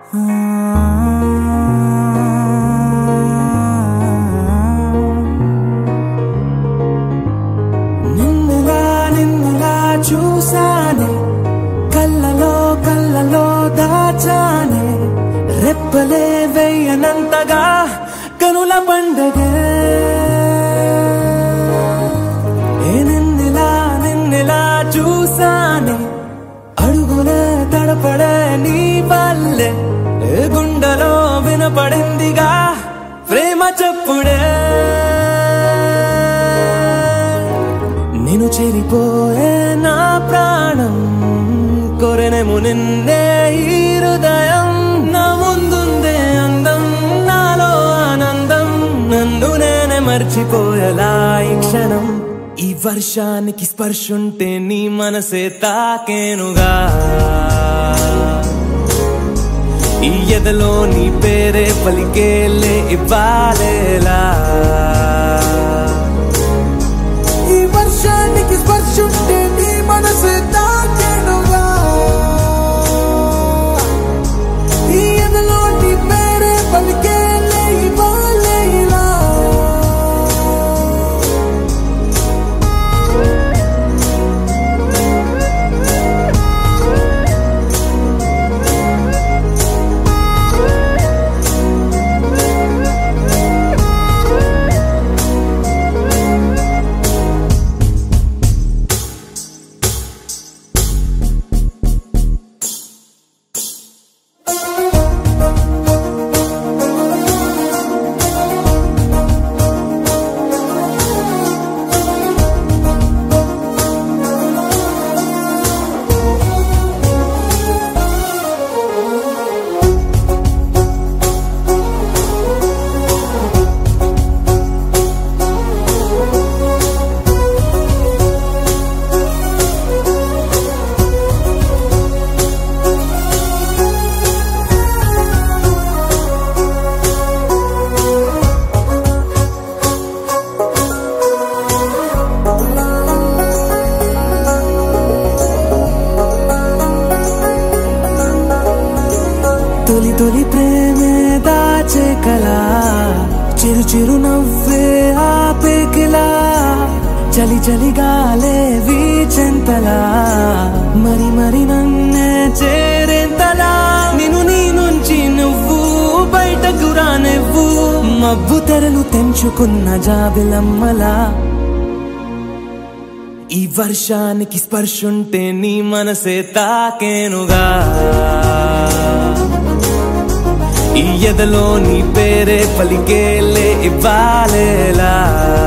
నిన్నులా నిన్నులా చూసానే కళ్ళలో కళ్ళలో దాచానే రెప్పలే వెయ్యనంతగా కనుల పండగే ఏ నిన్నులా నిన్నులా చూసానే అడుగులే తడపడే నీ వల్లే ఏ గుండెలో వినపడిందిగా ప్రేమ చెప్పుడే నేను చెరిపోయే నా ప్రాణం కొరెనేము నిన్నే ఈ హృదయం నా ముందుందే అందం నాలో ఆనందం నన్ను నేనే మర్చిపోయేలా ఈ క్షణం ఈ వర్షానికి స్పర్శుంటే నీ మనసే తాకేనుగా ఈ ఎదలో నీ పేరే పలికేలే ఇవ్వాలేలా ఈ వర్షానికి స్పర్శుంటే నీ మనసు తాకెనుగా ఈ ఎదలో నీ పేరే పలికే లేయిలా తొలి తొలి ప్రేమే దాచే కలా చిరు చిరు నవ్వే ఆపే కిలా చలి చలి గాలే వీచెంతలా మరి మరి నన్నే చేరేంతలా నేను నీ నుంచి నువ్వు బయటకు రానివ్వు మబ్బు తెరలు తెంచుకున్న జాబిలమ్మలా ఈ వర్షానికి స్పర్శుంటే నీ మనసే తాకేనుగా ఈ ఎదలో నీ పేరే పలికేలే ఇవ్వాలేలా